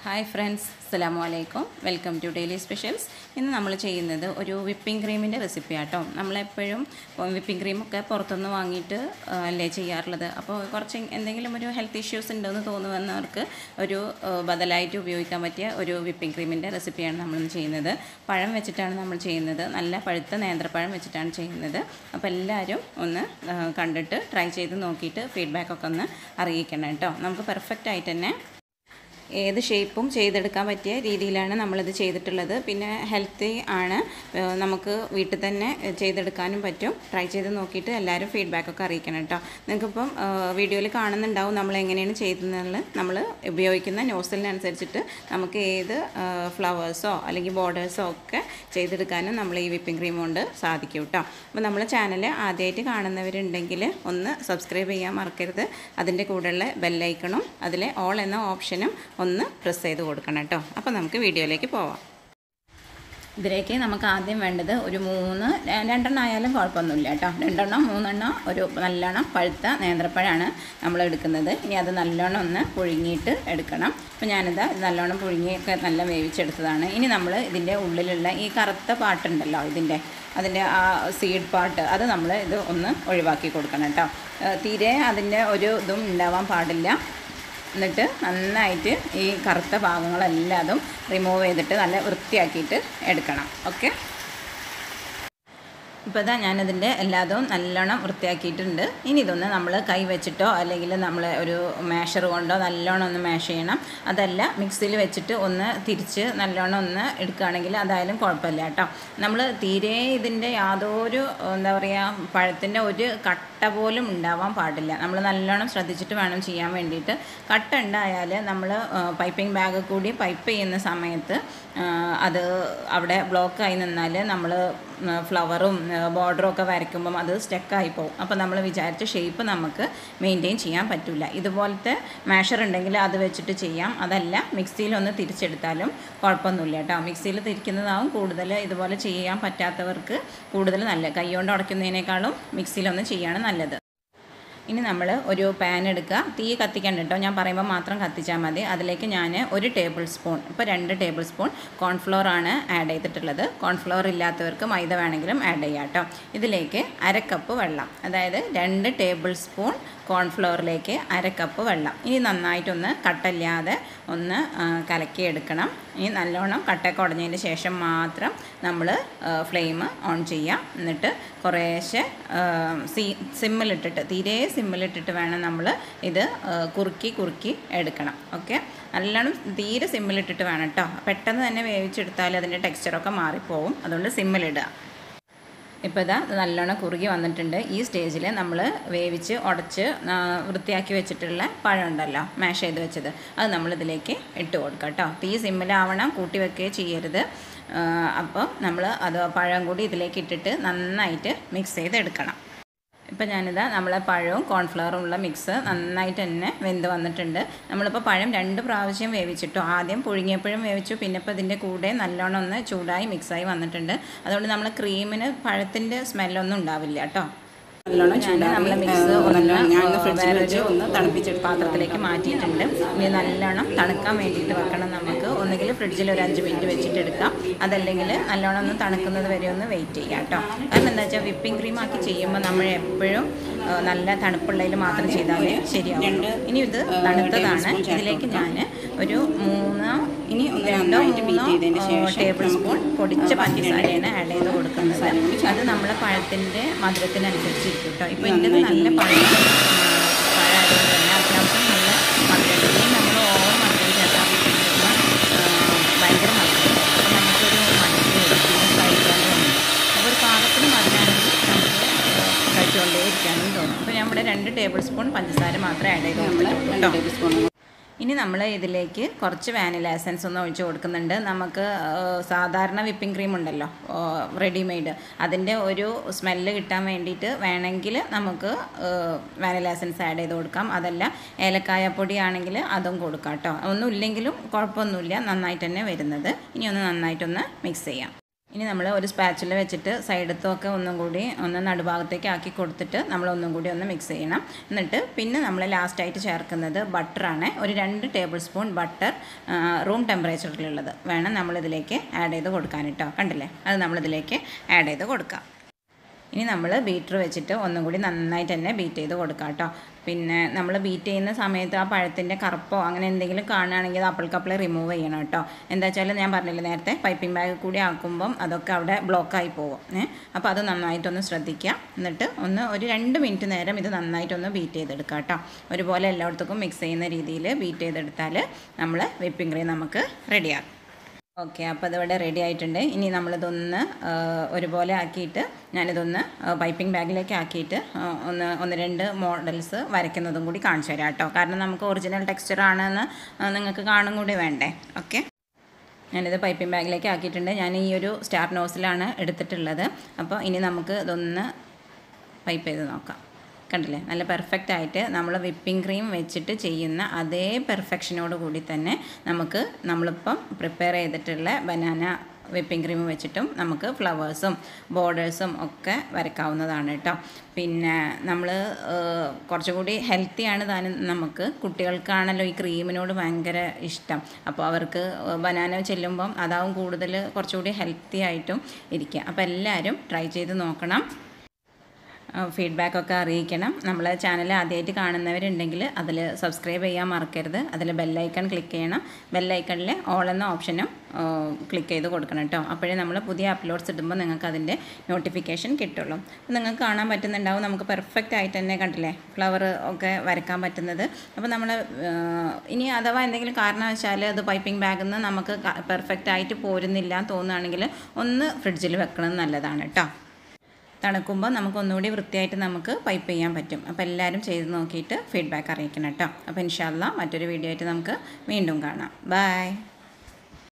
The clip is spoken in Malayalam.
ഹായ് ഫ്രണ്ട്സ് അസ്സലാമു അലൈക്കും വെൽക്കം ടു ഡെയിലി സ്പെഷ്യൽസ് ഇന്ന് നമ്മൾ ചെയ്യുന്നത് ഒരു വിപ്പിംഗ് ക്രീമിൻ്റെ റെസിപ്പി ആട്ടോ നമ്മളെപ്പോഴും വിപ്പിംഗ് ക്രീമൊക്കെ പുറത്തുനിന്ന് വാങ്ങിയിട്ട് ആ, അല്ലേ ചെയ്യാറുള്ളത് അപ്പോൾ കുറച്ച് എന്തെങ്കിലും ഒരു ഹെൽത്ത് ഇഷ്യൂസ് ഉണ്ടെന്ന് തോന്നുന്നവർക്ക് ഒരു ആ, ബദലായിട്ട് ഉപയോഗിക്കാൻ പറ്റിയ ഒരു വിപ്പിംഗ് ക്രീമിൻ്റെ റെസിപ്പിയാണ് നമ്മളിന്ന് ചെയ്യുന്നത് പഴം വെച്ചിട്ടാണ് നമ്മൾ ചെയ്യുന്നത് നല്ല പഴുത്ത നേന്ത്രപ്പഴം വെച്ചിട്ടാണ് ചെയ്യുന്നത് അപ്പോൾ എല്ലാവരും ഒന്ന് ആ, കണ്ടിട്ട് ട്രൈ ചെയ്ത് നോക്കിയിട്ട് ഫീഡ്ബാക്കൊക്കെ ഒന്ന് അറിയിക്കണം കേട്ടോ നമുക്ക് പെർഫെക്റ്റ് ആയിട്ട് തന്നെ ഏത് ഷേപ്പും ചെയ്തെടുക്കാൻ പറ്റിയ രീതിയിലാണ് നമ്മളിത് ചെയ്തിട്ടുള്ളത് പിന്നെ ഹെൽത്തി ആണ് ഏഹ് നമുക്ക് വീട്ടിൽ തന്നെ ചെയ്തെടുക്കാനും പറ്റും ട്രൈ ചെയ്ത് നോക്കിയിട്ട് എല്ലാവരും ഫീഡ്ബാക്കൊക്കെ അറിയിക്കണം കേട്ടോ നിങ്ങൾക്കിപ്പം വീഡിയോയിൽ കാണുന്നുണ്ടാവും നമ്മൾ എങ്ങനെയാണ് ചെയ്യുന്നത് നമ്മൾ ഉപയോഗിക്കുന്ന നോസലിനനുസരിച്ചിട്ട് നമുക്ക് ഏത് ഫ്ലവേഴ്സോ അല്ലെങ്കിൽ ബോർഡേഴ്സോ ഒക്കെ ചെയ്തെടുക്കാനും നമ്മൾ ഈ വിപ്പിംഗ് ക്രീം കൊണ്ട് സാധിക്കും കേട്ടോ അപ്പോൾ നമ്മളെ ചാനൽ ആദ്യമായിട്ട് കാണുന്നവരുണ്ടെങ്കിൽ ഒന്ന് സബ്സ്ക്രൈബ് ചെയ്യാൻ മറക്കരുത് അതിൻ്റെ കൂടെയുള്ള ബെല്ലൈക്കണും അതിലെ ഓൾ എന്ന ഓപ്ഷനും ഒന്ന് പ്രസ് ചെയ്ത് കൊടുക്കണം കേട്ടോ അപ്പോൾ നമുക്ക് വീഡിയോയിലേക്ക് പോവാം ഇതിലേക്ക് നമുക്ക് ആദ്യം വേണ്ടത് ഒരു മൂന്ന് ര- രണ്ടെണ്ണം ആയാലും കുഴപ്പമൊന്നുമില്ല കേട്ടോ രണ്ടെണ്ണം മൂന്നെണ്ണം ഒരു നല്ലോണം പഴുത്ത നേന്ത്രപ്പഴമാണ് നമ്മൾ എടുക്കുന്നത് ഇനി അത് നല്ലോണം ഒന്ന് പുഴുങ്ങിയിട്ട് എടുക്കണം അപ്പോൾ ഞാനിത് നല്ലോണം പുഴുങ്ങിയൊക്കെ നല്ല വേവിച്ചെടുത്തതാണ് ഇനി നമ്മൾ ഇതിൻ്റെ ഉള്ളിലുള്ള ഈ കറുത്ത പാട്ടുണ്ടല്ലോ ഇതിൻ്റെ അതിൻ്റെ ആ സീഡ് പാർട്ട് അത് നമ്മൾ ഇത് ഒന്ന് ഒഴിവാക്കി കൊടുക്കണം കേട്ടോ ഏഹ് തീരെ അതിൻ്റെ ഒരു ഇതും ഉണ്ടാവാൻ പാടില്ല എന്നിട്ട് നന്നായിട്ട് ഈ കറുത്ത ഭാഗങ്ങളെല്ലാതും റിമൂവ് ചെയ്തിട്ട് നല്ല വൃത്തിയാക്കിയിട്ട് എടുക്കണം ഓക്കെ ഇപ്പോൾ ഇതാ ഞാനതിൻ്റെ എല്ലാതും നല്ലോണം വൃത്തിയാക്കിയിട്ടുണ്ട് ഇനി ഇതൊന്ന് നമ്മൾ കൈ വെച്ചിട്ടോ അല്ലെങ്കിൽ നമ്മൾ ഒരു മാഷർ കൊണ്ടോ നല്ലോണം ഒന്ന് മാഷ് ചെയ്യണം അതല്ല മിക്സിയിൽ വെച്ചിട്ട് ഒന്ന് തിരിച്ച് നല്ലോണം ഒന്ന് എടുക്കുകയാണെങ്കിൽ അതായാലും കുഴപ്പമില്ല കേട്ടോ നമ്മൾ തീരെ ഇതിൻ്റെ യാതൊരു എന്താ പറയുക പഴത്തിൻ്റെ ഒരു കട്ട പോലും ഉണ്ടാവാൻ പാടില്ല നമ്മൾ നല്ലോണം ശ്രദ്ധിച്ചിട്ട് വേണം ചെയ്യാൻ വേണ്ടിയിട്ട് കട്ട ഉണ്ടായാൽ നമ്മൾ പൈപ്പിംഗ് ബാഗ് കൂടി പൈപ്പ് ചെയ്യുന്ന സമയത്ത് ആ, അത് അവിടെ ബ്ലോക്കായി നിന്നാൽ നമ്മൾ ഫ്ലവറും ബോർഡറും ഒക്കെ വരയ്ക്കുമ്പം അത് സ്റ്റക്കായി പോകും അപ്പോൾ നമ്മൾ വിചാരിച്ച ഷേപ്പ് നമുക്ക് മെയിൻറ്റെയിൻ ചെയ്യാൻ പറ്റില്ല ഇതുപോലത്തെ മാഷർ ഉണ്ടെങ്കിൽ അത് വെച്ചിട്ട് ചെയ്യാം അതല്ല മിക്സിയിലൊന്ന് തിരിച്ചെടുത്താലും കുഴപ്പമൊന്നുമില്ല കേട്ടോ മിക്സിയിൽ തിരിക്കുന്നതാവും കൂടുതൽ ഇതുപോലെ ചെയ്യാൻ പറ്റാത്തവർക്ക് കൂടുതൽ നല്ല കൈ കൊണ്ട് ഉടയ്ക്കുന്നതിനേക്കാളും മിക്സിയിലൊന്ന് ചെയ്യാണ് നല്ലത് ഇനി നമ്മൾ ഒരു പാൻ എടുക്കുക തീ കത്തിക്കണ്ട കേട്ടോ ഞാൻ പറയുമ്പോൾ മാത്രം കത്തിച്ചാൽ മതി അതിലേക്ക് ഞാൻ ഒരു ടേബിൾ സ്പൂൺ ഇപ്പോൾ രണ്ട് ടേബിൾ സ്പൂൺ കോൺഫ്ലോർ ആണ് ആഡ് ചെയ്തിട്ടുള്ളത് കോൺഫ്ലോർ ഇല്ലാത്തവർക്ക് മൈദ വേണമെങ്കിലും ആഡ് ചെയ്യാം കേട്ടോ ഇതിലേക്ക് അര കപ്പ് വെള്ളം അതായത് രണ്ട് ടേബിൾ സ്പൂൺ കോൺഫ്ലോറിലേക്ക് അര കപ്പ് വെള്ളം ഇനി നന്നായിട്ടൊന്ന് കട്ടല്ലാതെ ഒന്ന് ആ, കലക്കിയെടുക്കണം ഇനി നല്ലോണം കട്ടയൊക്കെ ഉടഞ്ഞതിന് ശേഷം മാത്രം നമ്മൾ ഫ്ലെയിം ഓൺ ചെയ്യാം എന്നിട്ട് കുറേശ്ശെ ആ, സി സിമ്മിലിട്ടിട്ട് തീരെ സിമ്മിലിട്ടിട്ട് വേണം നമ്മൾ ഇത് ആ, കുറുക്കി കുറുക്കി എടുക്കണം ഓക്കെ നല്ലോണം തീരെ സിമ്മിലിട്ടിട്ട് വേണം കേട്ടോ പെട്ടെന്ന് തന്നെ വേവിച്ചെടുത്താൽ അതിൻ്റെ ടെക്സ്ചറൊക്കെ മാറിപ്പോവും അതുകൊണ്ട് സിമ്മിലിടുക ഇപ്പോൾ ഇതാ ഇത് നല്ലോണം കുറുകി വന്നിട്ടുണ്ട് ഈ സ്റ്റേജിൽ നമ്മൾ വേവിച്ച് ഉടച്ച് ആ, വൃത്തിയാക്കി വെച്ചിട്ടുള്ള പഴം ഉണ്ടല്ലോ മാഷ് ചെയ്ത് വെച്ചത് അത് നമ്മളിതിലേക്ക് ഇട്ട് കൊടുക്കാം കേട്ടോ തീ സിമ്മിലാവണം കൂട്ടി വെക്കുകയോ ചെയ്യരുത് ആ, അപ്പോൾ നമ്മൾ അത് പഴം കൂടി ഇതിലേക്ക് ഇട്ടിട്ട് നന്നായിട്ട് മിക്സ് ചെയ്തെടുക്കണം ഇപ്പം ഞാനിതാ നമ്മളെ പഴവും കോൺഫ്ലവറും ഉള്ള മിക്സ് നന്നായിട്ട് തന്നെ വെന്ത് വന്നിട്ടുണ്ട് നമ്മളിപ്പോൾ പഴം രണ്ട് പ്രാവശ്യം വേവിച്ചിട്ടു ആദ്യം പുഴുങ്ങിയപ്പോഴും വേവിച്ചു പിന്നെ ഇപ്പോൾ ഇതിൻ്റെ കൂടെ നല്ലോണം ഒന്ന് ചൂടായി മിക്സായി വന്നിട്ടുണ്ട് അതുകൊണ്ട് നമ്മൾ ക്രീമിന് പഴത്തിൻ്റെ സ്മെല്ലൊന്നും ഉണ്ടാവില്ല കേട്ടോ നല്ലോണം ചൂടായി നമ്മളെ മിക്സ് വേറൊരു ഒന്ന് തണുപ്പിച്ചിട്ട് പാത്രത്തിലേക്ക് മാറ്റിയിട്ടുണ്ട് ഇനി നല്ലോണം തണുക്കാൻ വേണ്ടിയിട്ട് വെക്കണം നമുക്ക് ഒന്നുകിൽ ഫ്രിഡ്ജിൽ ഒരു അഞ്ച് മിനിറ്റ് വെച്ചിട്ട് എടുക്കാം അതല്ലെങ്കിൽ നല്ലോണം ഒന്ന് തണുക്കുന്നത് വരെ ഒന്ന് വെയിറ്റ് ചെയ്യാം കേട്ടോ കാരണം എന്താ വെച്ചാൽ വിപ്പിംഗ് ക്രീം ആക്കി ചെയ്യുമ്പോൾ നമ്മൾ എപ്പോഴും ആ, നല്ല തണുപ്പുള്ളതിൽ മാത്രം ചെയ്താലേ ശരിയാവും ഇനി ഇത് തണുത്തതാണ് ഇതിലേക്ക് ഞാൻ ഒരു മൂന്നോ ഇനി രണ്ടോ മൂന്നോ ടേബിൾ സ്പൂൺ പൊടിച്ച പഞ്ചസാരയാണ് ആഡ് ചെയ്ത് കൊടുക്കുന്നത് അത് നമ്മളെ പഴത്തിൻ്റെ മധുരത്തിനനുസരിച്ച് ഇരിക്കും കേട്ടോ ഇപ്പോൾ ഇതിൻ്റെ നല്ല പഴം പഴമായതുകൊണ്ട് തന്നെ അത്യാവശ്യം നല്ല മധുരം ഇനി നമ്മൾ ഓവർ മധുരം ചേർക്കാൻ ഭയങ്കര മധുരം അപ്പോൾ നമുക്കൊരു മധുരം പിന്നെ കഴിക്കാൻ തോന്നും അപ്പോൾ ഒരു പാകത്തിന് മധുരമാണെങ്കിൽ നമുക്ക് കഴിച്ചുകൊണ്ടേ ഇരിക്കാനും തോന്നും അപ്പോൾ നമ്മുടെ രണ്ട് ടേബിൾ സ്പൂൺ പഞ്ചസാര മാത്രമേ ആഡ് ചെയ്ത് കൊടുത്തിട്ടുള്ളൂ കേട്ടോ ഇനി നമ്മൾ ഇതിലേക്ക് കുറച്ച് വാനില എസൻസ് ഒന്ന് ഒഴിച്ച് കൊടുക്കുന്നുണ്ട് നമുക്ക് ആ, സാധാരണ വിപ്പിംഗ് ക്രീം ഉണ്ടല്ലോ റെഡിമെയ്ഡ് അതിൻ്റെ ഒരു സ്മെല്ല് കിട്ടാൻ വേണ്ടിയിട്ട് വേണമെങ്കിൽ നമുക്ക് വാനില എസൻസ് ആഡ് ചെയ്ത് കൊടുക്കാം അതല്ല ഏലക്കായപ്പൊടി ആണെങ്കിൽ അതും കൊടുക്കാം കേട്ടോ ഒന്നും ഇല്ലെങ്കിലും കുഴപ്പമൊന്നുമില്ല നന്നായിട്ട് തന്നെ വരുന്നത് ഇനി ഒന്ന് നന്നായിട്ടൊന്ന് മിക്സ് ചെയ്യാം ഇനി നമ്മൾ ഒരു സ്പാച്ചിൽ വെച്ചിട്ട് സൈഡത്തൊക്കെ ഒന്നും കൂടി ഒന്ന് നടുഭാഗത്തേക്ക് ആക്കി കൊടുത്തിട്ട് നമ്മൾ ഒന്നും കൂടി ഒന്ന് മിക്സ് ചെയ്യണം എന്നിട്ട് പിന്നെ നമ്മൾ ലാസ്റ്റായിട്ട് ചേർക്കുന്നത് ബട്ടറാണ് ഒരു രണ്ട് ടേബിൾ സ്പൂൺ ബട്ടർ റൂം ടെമ്പറേച്ചറിലുള്ളത് വേണം നമ്മളിതിലേക്ക് ആഡ് ചെയ്ത് കൊടുക്കാൻ കേട്ടോ കണ്ടില്ലേ അത് നമ്മളിതിലേക്ക് ആഡ് ചെയ്ത് കൊടുക്കാം ഇനി നമ്മൾ ബീറ്റർ വെച്ചിട്ട് ഒന്നും കൂടി നന്നായിട്ട് തന്നെ ബീറ്റ് ചെയ്ത് കൊടുക്കാം കേട്ടോ പിന്നെ നമ്മൾ ബീറ്റ് ചെയ്യുന്ന സമയത്ത് ആ പഴത്തിൻ്റെ കറുപ്പോ അങ്ങനെ എന്തെങ്കിലും കാണുകയാണെങ്കിൽ അത് അപ്പിൾക്കപ്പിളെ റിമൂവ് ചെയ്യണം കേട്ടോ എന്താ വെച്ചാൽ ഞാൻ പറഞ്ഞില്ലേ നേരത്തെ പൈപ്പിംഗ് ബാഗ് കൂടി ആക്കുമ്പം അതൊക്കെ അവിടെ ബ്ലോക്കായി പോകും ഏഹ് അപ്പോൾ അത് നന്നായിട്ടൊന്ന് ശ്രദ്ധിക്കുക എന്നിട്ട് ഒന്ന് ഒരു രണ്ട് മിനിറ്റ് നേരം ഇത് നന്നായിട്ടൊന്ന് ബീറ്റ് ചെയ്തെടുക്കുക കേട്ടോ ഒരുപോലെ എല്ലായിടത്തേക്കും മിക്സ് ചെയ്യുന്ന രീതിയിൽ ബീറ്റ് ചെയ്തെടുത്താൽ നമ്മൾ വിപ്പിംഗ് ക്രീം നമുക്ക് റെഡിയാക്കും ഓക്കെ അപ്പോൾ അതിവിടെ റെഡി ആയിട്ടുണ്ട് ഇനി നമ്മളിതൊന്ന് ആ, ഒരുപോലെ ആക്കിയിട്ട് ഞാനിതൊന്ന് പൈപ്പിംഗ് ബാഗിലേക്ക് ആക്കിയിട്ട് ആ, ഒന്ന് ഒന്ന് രണ്ട് മോഡൽസ് വരയ്ക്കുന്നതും കൂടി കാണിച്ചു തരാം കേട്ടോ കാരണം നമുക്ക് ഒറിജിനൽ ടെക്സ്ചർ ആണെന്ന് ആ, നിങ്ങൾക്ക് കാണും കൂടി വേണ്ടേ ഓക്കെ ഞാനിത് പൈപ്പിംഗ് ബാഗിലേക്ക് ആക്കിയിട്ടുണ്ട് ഞാൻ ഈ ഒരു സ്റ്റാർ നോസിലാണ് എടുത്തിട്ടുള്ളത് അപ്പോൾ ഇനി നമുക്ക് ഇതൊന്ന് പൈപ്പ് ചെയ്ത് നോക്കാം കണ്ടില്ലേ നല്ല പെർഫെക്റ്റ് ആയിട്ട് നമ്മൾ വിപ്പിംഗ് ക്രീം വെച്ചിട്ട് ചെയ്യുന്ന അതേ പെർഫെക്ഷനോട് കൂടി തന്നെ നമുക്ക് നമ്മളിപ്പം പ്രിപ്പയർ ചെയ്തിട്ടുള്ള ബനാന വിപ്പിംഗ് ക്രീം വെച്ചിട്ടും നമുക്ക് ഫ്ലവേഴ്സും ബോർഡേഴ്സും ഒക്കെ വരയ്ക്കാവുന്നതാണ് കേട്ടോ പിന്നെ നമ്മൾ കുറച്ചുകൂടി ഹെൽത്തിയാണ് താനും നമുക്ക് കുട്ടികൾക്കാണല്ലോ ഈ ക്രീമിനോട് ഭയങ്കര ഇഷ്ടം അപ്പോൾ അവർക്ക് ബനാന ചെല്ലുമ്പം അതാവും കൂടുതൽ കുറച്ചുകൂടി ഹെൽത്തി ആയിട്ടും ഇരിക്കുക അപ്പോൾ എല്ലാവരും ട്രൈ ചെയ്ത് നോക്കണം ഫീഡ്ബാക്കൊക്കെ അറിയിക്കണം നമ്മളെ ചാനൽ ആദ്യമായിട്ട് കാണുന്നവരുണ്ടെങ്കിൽ അതിൽ സബ്സ്ക്രൈബ് ചെയ്യാൻ മറക്കരുത് അതിൽ ബെല്ലൈക്കൺ ക്ലിക്ക് ചെയ്യണം ബെല്ലൈക്കണിൽ ഓൾ എന്ന ഓപ്ഷനും ക്ലിക്ക് ചെയ്ത് കൊടുക്കണം കേട്ടോ അപ്പോഴേ നമ്മൾ പുതിയ അപ്ലോഡ്സ് ഇടുമ്പോൾ നിങ്ങൾക്ക് അതിൻ്റെ നോട്ടിഫിക്കേഷൻ കിട്ടുള്ളൂ അപ്പോൾ നിങ്ങൾക്ക് കാണാൻ പറ്റുന്നുണ്ടാവും നമുക്ക് പെർഫെക്റ്റ് ആയിട്ട് തന്നെ കണ്ടില്ലേ ഫ്ലവർ ഒക്കെ വരയ്ക്കാൻ പറ്റുന്നത് അപ്പോൾ നമ്മൾ ഇനി അഥവാ എന്തെങ്കിലും കാരണവശാൽ അത് പൈപ്പിംഗ് ബാഗിൽ നിന്ന് നമുക്ക് പെർഫെക്റ്റ് ആയിട്ട് പോരുന്നില്ല എന്ന് തോന്നുകയാണെങ്കിൽ ഒന്ന് ഫ്രിഡ്ജിൽ വെക്കണം നല്ലതാണ് കേട്ടോ തണുക്കുമ്പോൾ നമുക്ക് ഒന്നുകൂടി വൃത്തിയായിട്ട് നമുക്ക് പൈപ്പ് ചെയ്യാൻ പറ്റും അപ്പോൾ എല്ലാവരും ചെയ്ത് നോക്കിയിട്ട് ഫീഡ്ബാക്ക് അറിയിക്കണം കേട്ടോ അപ്പോൾ ഇൻഷാല്ല മറ്റൊരു വീഡിയോ ആയിട്ട് നമുക്ക് വീണ്ടും കാണാം ബൈ